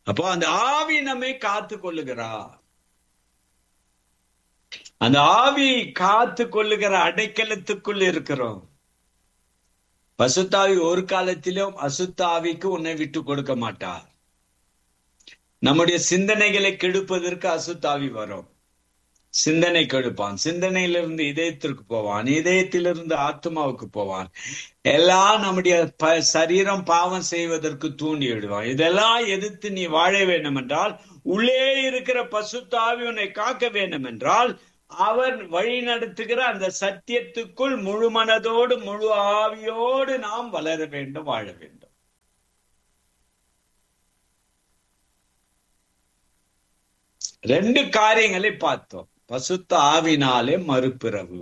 அப்போ அந்த ஆவி நம்மை காத்து கொள்ளுகிறார் அந்த ஆவி காத்து கொள்ளுகிற அடைக்கலத்துக்குள் இருக்கிறோம் பசுத்தாவி ஒரு காலத்திலும் அசுத்தாவிக்கு உன்னை விட்டு கொடுக்க மாட்டார் நம்முடைய சிந்தனைகளை கெடுப்பதற்கு அசுத்தாவி வரும் சிந்தனை கெடுப்பான் சிந்தனையிலிருந்து இதயத்திற்கு போவான் இதயத்திலிருந்து ஆத்மாவுக்கு போவான் எல்லாம் நம்முடைய ப சரீரம் பாவம் செய்வதற்கு தூண்டி விடுவான் இதெல்லாம் எதிர்த்து நீ வாழ வேண்டும் என்றால் உள்ளே இருக்கிற பசுத்தாவி உன்னை காக்க வேண்டும் என்றால் அவர் வழி நடத்துகிற அந்த சத்தியத்துக்குள் முழு மனதோடு முழு ஆவியோடு நாம் வளர வேண்டும் வாழ வேண்டும் ரெண்டு காரியங்களை பார்த்தோம் பசுத்த ஆவினாலே மறுபிறவு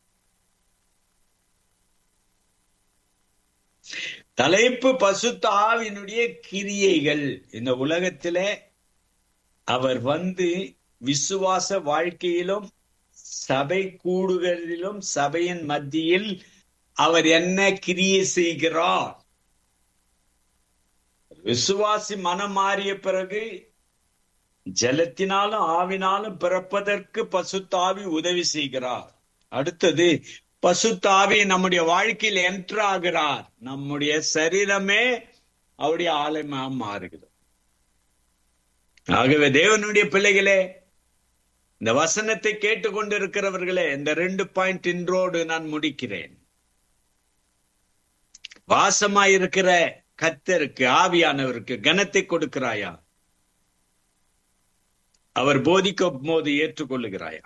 தலைப்பு பசுத்த ஆவினுடைய கிரியைகள் இந்த உலகத்திலே அவர் வந்து விசுவாச வாழ்க்கையிலும் சபை கூடுகளிலும் சபையின் மத்தியில் அவர் என்ன கிரியை செய்கிறார் விசுவாசி மனம் மாறிய பிறகு ஜலத்தினாலும் ஆவினாலும் பிறப்பதற்கு பசுத்தாவி உதவி செய்கிறார் அடுத்தது பசுத்தாவி நம்முடைய வாழ்க்கையில் என்ட்ரு ஆகிறார் நம்முடைய சரீரமே அவருடைய ஆலயமாக மாறுகிறது ஆகவே தேவனுடைய பிள்ளைகளே இந்த வசனத்தை கேட்டுக்கொண்டிருக்கிறவர்களே இந்த ரெண்டு பாயிண்ட் இன்றோடு நான் முடிக்கிறேன் வாசமாயிருக்கிற கத்தருக்கு ஆவியானவருக்கு கனத்தை கொடுக்கிறாயா அவர் போதிக்கும் போது ஏற்றுக்கொள்ளுகிறாயா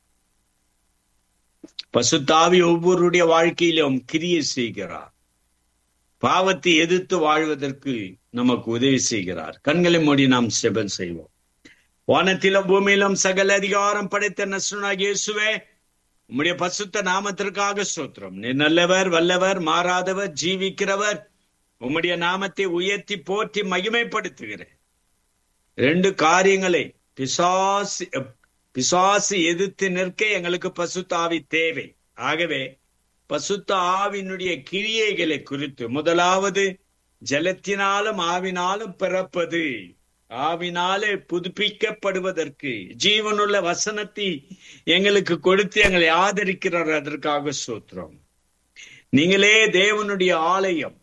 பசுத்தாவி ஒவ்வொருடைய வாழ்க்கையிலும் கிரியை செய்கிறார் பாவத்தை எதிர்த்து வாழ்வதற்கு நமக்கு உதவி செய்கிறார் கண்களை மூடி நாம் செபன் செய்வோம் வானத்திலும் பூமியிலும் சகல அதிகாரம் படைத்த நசுனாக இயேசுவே உம்முடைய பசுத்த நாமத்திற்காக சோத்திரம் நீ நல்லவர் வல்லவர் மாறாதவர் ஜீவிக்கிறவர் உம்முடைய நாமத்தை உயர்த்தி போற்றி மகிமைப்படுத்துகிறேன் ரெண்டு காரியங்களை பிசாசு பிசாசு எதிர்த்து நிற்க எங்களுக்கு பசுத்தாவி தேவை ஆகவே பசுத்த ஆவினுடைய கிரியைகளை குறித்து முதலாவது ஜலத்தினாலும் ஆவினாலும் பிறப்பது ஆவினாலே புதுப்பிக்கப்படுவதற்கு ஜீவனுள்ள வசனத்தை எங்களுக்கு கொடுத்து எங்களை ஆதரிக்கிறார் அதற்காக சூத்திரம் நீங்களே தேவனுடைய ஆலயம்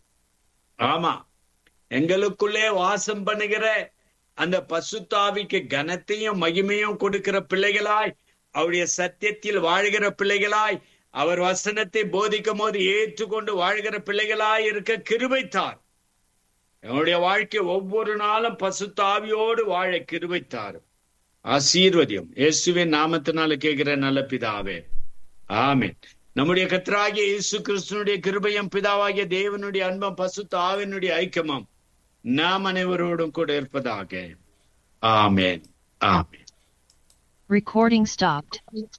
ஆமா எங்களுக்குள்ளே வாசம் பண்ணுகிற அந்த பசுத்தாவிக்கு கனத்தையும் மகிமையும் கொடுக்கிற பிள்ளைகளாய் அவருடைய சத்தியத்தில் வாழ்கிற பிள்ளைகளாய் அவர் வசனத்தை போதிக்கும் போது ஏற்றுக்கொண்டு வாழ்கிற பிள்ளைகளாய் இருக்க கிருபைத்தார் என்னுடைய வாழ்க்கை ஒவ்வொரு நாளும் பசுத்தாவியோடு வாழ கிருபைத்தார் ஆசீர்வதியம் இயேசுவின் நாமத்தினால கேட்கிற நல்ல பிதாவே ஆமேன் நம்முடைய கத்தராகிய இயேசு கிறிஸ்துனுடைய கிருபையும் பிதாவாகிய தேவனுடைய அன்பம் பசுத்த ஆவினுடைய ஐக்கியமும் நாம் அனைவரோடும் கூட இருப்பதாக ஆமேன் ஆமேன் Recording stopped.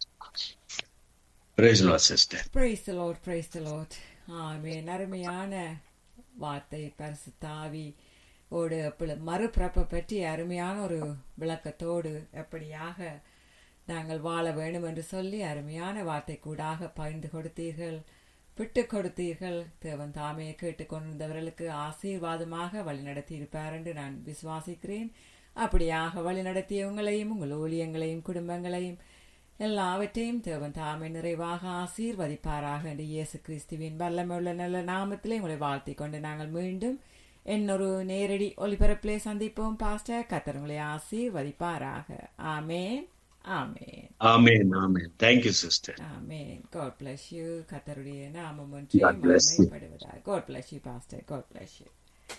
Praise the Lord, sister. Praise the Lord, praise the Lord. ஆமென் அருமையான வார்த்தை பரிசுத்தாவி ஓடு அப்பொழுது மறுபிறப்பை பற்றி அருமையான ஒரு விளக்கத்தோடு எப்படியாக நாங்கள் வாழ வேண்டும் என்று சொல்லி அருமையான வார்த்தை கூடாக பகிர்ந்து கொடுத்தீர்கள் விட்டு கொடுத்தீர்கள் தேவன் தாமே கேட்டுக்கொண்டிருந்தவர்களுக்கு ஆசீர்வாதமாக வழிநடத்தி இருப்பார் என்று நான் விசுவாசிக்கிறேன் அப்படியாக வழிநடத்திய உங்களையும் உங்கள் ஊழியங்களையும் குடும்பங்களையும் எல்லாவற்றையும் தேவன் தாமே நிறைவாக ஆசீர்வதிப்பாராக என்று இயேசு கிறிஸ்துவின் வல்லமையுள்ள நல்ல நாமத்திலே உங்களை வாழ்த்திக் கொண்டு நாங்கள் மீண்டும் இன்னொரு நேரடி ஒளிபரப்பிலே சந்திப்போம் பாஸ்டர் கத்தர் உங்களை ஆசீர்வதிப்பாராக ஆமேன் ஆமேன் Amen. Amen. Thank you, sister. ஆமேன் காட் பிளஸ் யூ கத்தருடைய நாமம் ஒன்றே God bless you. மகிமைப்படுவதாக God bless you pastor God bless you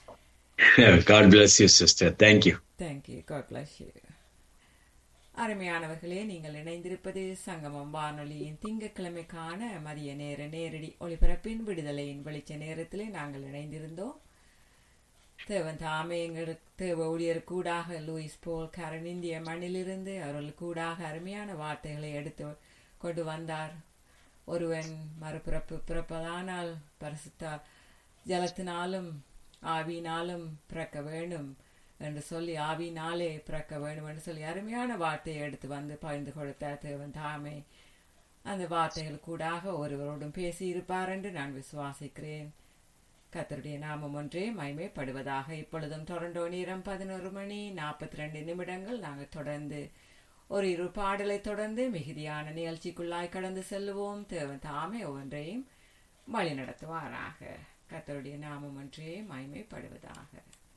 God bless you, sister. Thank you. Thank you God bless you அருமையானவர்களே நீங்கள் இணைந்திருப்பது சங்கமம் வானொலியின் திங்கட்கிழமைக்கான மதிய நேர நேரடி ஒளிபரப்பின் விடுதலையின் வெளிச்ச நேரத்திலே நாங்கள் இணைந்திருந்தோம் தேவன் தாமே எங்களுக்கு தேவ ஊழியர் கூடாக லூயிஸ் போல் கரண் இந்திய மண்ணிலிருந்து அவர்கள் கூடாக அருமையான வார்த்தைகளை எடுத்து கொண்டு வந்தார் ஒருவன் மறுபிறப்பு பிறப்பதானால் பரிசுத்த ஜலத்தினாலும் ஆவியினாலும் பிறக்க வேண்டும் என்று சொல்லி ஆவியினாலே பிறக்க வேண்டும் என்று சொல்லி அருமையான வார்த்தையை எடுத்து வந்து பகிர்ந்து கொடுத்தார் தேவன் தாமே அந்த வார்த்தைகள் கூடாக ஒருவரோடும் பேசி இருப்பார் என்று நான் விசுவாசிக்கிறேன் கத்தருடைய நாமம் ஒன்றே மைமைப்படுவதாக இப்பொழுதும் டொரண்டோ நேரம் பதினோரு மணி நாற்பத்தி ரெண்டு நிமிடங்கள் நாங்கள் தொடர்ந்து ஒரு இரு பாடலை தொடர்ந்து மிகுதியான நிகழ்ச்சிக்குள்ளாய் கடந்து செல்லுவோம் தேவன் தாமே ஒவ்வொன்றையும் வழி நடத்துவாராக கத்தருடைய நாமம் ஒன்றே மைமைப்படுவதாக